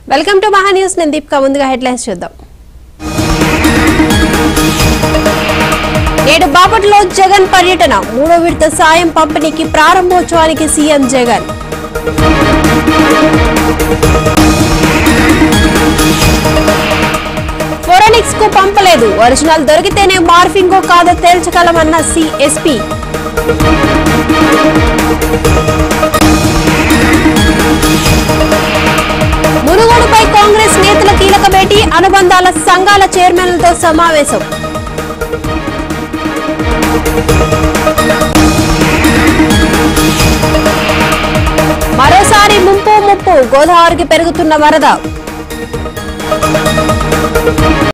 welcome to మహా news నేను దీపిక ముందుగా హెడ్లైన్స్ చూద్దాం నేడు బాపట్లో జగన్ పర్యటన మూడో విడత సాయం పంపిణీకి ప్రారంభోత్సవానికి సీఎం జగన్ ఫోరెనిక్స్ కు పంపలేదు ఒరిజినల్ దొరికితేనే మార్ఫింగో కాదో తేల్చగలమన్న సిఎస్పీ మునుగోడుపై కాంగ్రెస్ నేతల కీలక భేటీ అనుబంధాల సంఘాల చైర్మన్లతో సమావేశం మరోసారి ముంపు ముప్పు గోదావరికి పెరుగుతున్న వరద